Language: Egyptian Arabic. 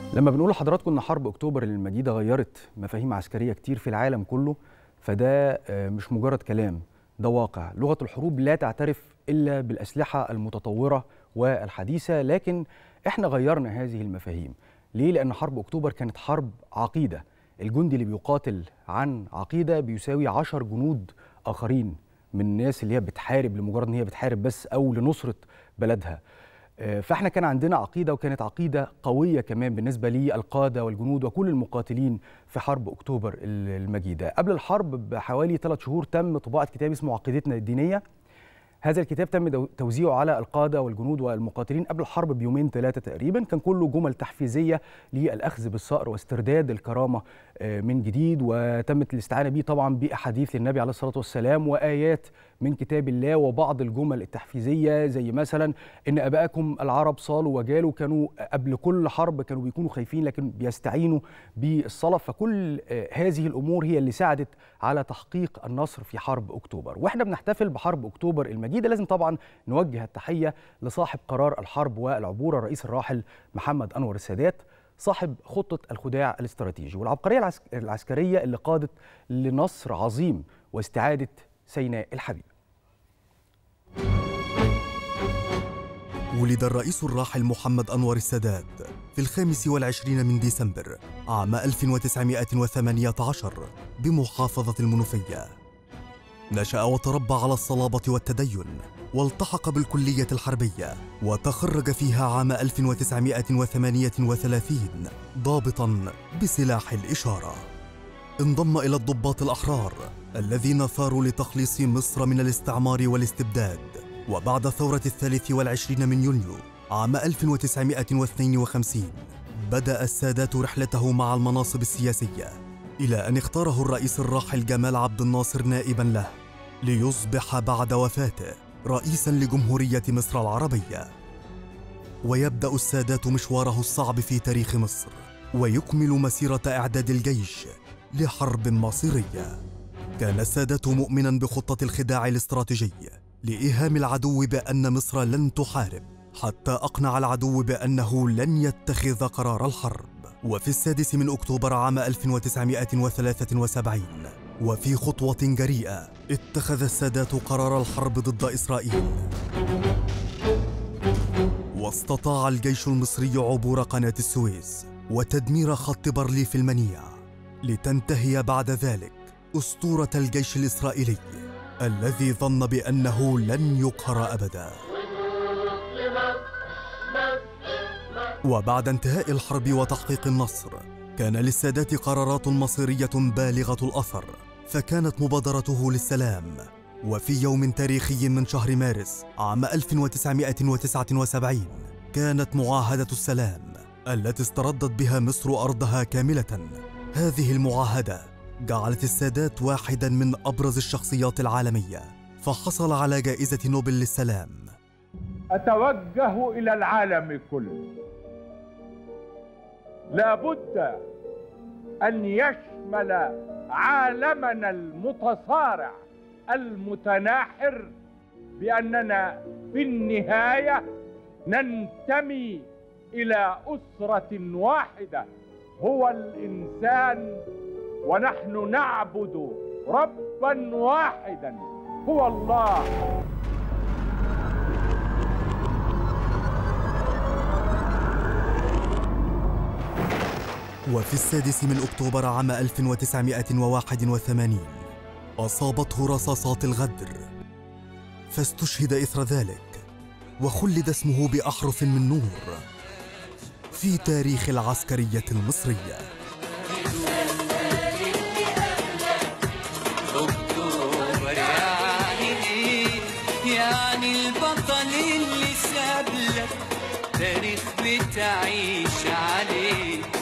لما بنقول لحضراتكم ان حرب اكتوبر المجيده غيرت مفاهيم عسكريه كتير في العالم كله فده مش مجرد كلام ده واقع لغه الحروب لا تعترف الا بالاسلحه المتطوره والحديثه لكن احنا غيرنا هذه المفاهيم ليه لان حرب اكتوبر كانت حرب عقيده الجندي اللي بيقاتل عن عقيده بيساوي عشر جنود اخرين من الناس اللي هي بتحارب لمجرد ان هي بتحارب بس او لنصره بلدها فاحنا كان عندنا عقيده وكانت عقيده قويه كمان بالنسبه للقاده والجنود وكل المقاتلين في حرب اكتوبر المجيده قبل الحرب بحوالي ثلاث شهور تم طباعه كتاب اسمه عقيدتنا الدينيه هذا الكتاب تم توزيعه على القاده والجنود والمقاتلين قبل الحرب بيومين ثلاثه تقريبا كان كله جمل تحفيزيه للاخذ بالثأر واسترداد الكرامه من جديد وتمت الاستعانه به طبعا باحاديث للنبي عليه الصلاه والسلام وايات من كتاب الله وبعض الجمل التحفيزيه زي مثلا ان ابائكم العرب صالوا وجالوا كانوا قبل كل حرب كانوا بيكونوا خايفين لكن بيستعينوا بالصلاه فكل هذه الامور هي اللي ساعدت على تحقيق النصر في حرب اكتوبر واحنا بنحتفل بحرب اكتوبر المجيده لازم طبعا نوجه التحيه لصاحب قرار الحرب والعبور الرئيس الراحل محمد انور السادات صاحب خطه الخداع الاستراتيجي والعبقريه العسكريه اللي قادت لنصر عظيم واستعاده سيناء الحبيبه ولد الرئيس الراحل محمد أنور السادات في الخامس والعشرين من ديسمبر عام 1918 بمحافظة المنوفية نشأ وتربى على الصلابة والتدين والتحق بالكلية الحربية وتخرج فيها عام 1938 ضابطا بسلاح الإشارة انضم إلى الضباط الأحرار الذين ثاروا لتخليص مصر من الاستعمار والاستبداد وبعد ثورة الثالث والعشرين من يونيو عام 1952 بدأ السادات رحلته مع المناصب السياسية إلى أن اختاره الرئيس الراحل جمال عبد الناصر نائبا له ليصبح بعد وفاته رئيسا لجمهورية مصر العربية ويبدأ السادات مشواره الصعب في تاريخ مصر ويكمل مسيرة إعداد الجيش لحرب مصيرية كان السادات مؤمنا بخطة الخداع الاستراتيجي لإيهام العدو بأن مصر لن تحارب حتى أقنع العدو بأنه لن يتخذ قرار الحرب وفي السادس من أكتوبر عام 1973 وفي خطوة جريئة اتخذ السادات قرار الحرب ضد إسرائيل واستطاع الجيش المصري عبور قناة السويس وتدمير خط بارليف المنيع لتنتهي بعد ذلك أسطورة الجيش الإسرائيلي الذي ظن بأنه لن يقهر أبدا وبعد انتهاء الحرب وتحقيق النصر كان للسادات قرارات مصيرية بالغة الأثر فكانت مبادرته للسلام وفي يوم تاريخي من شهر مارس عام 1979 كانت معاهدة السلام التي استردت بها مصر أرضها كاملة هذه المعاهدة جعلت السادات واحدا من ابرز الشخصيات العالميه فحصل على جائزه نوبل للسلام اتوجه الى العالم كله لابد ان يشمل عالمنا المتصارع المتناحر باننا في النهايه ننتمي الى اسره واحده هو الانسان ونحن نعبد ربا واحدا هو الله وفي السادس من أكتوبر عام 1981 أصابته رصاصات الغدر فاستشهد إثر ذلك وخلد اسمه بأحرف من نور في تاريخ العسكرية المصرية اكتوبر يعني ايه يعني البطل اللي سابلك تاريخ بتعيش عليه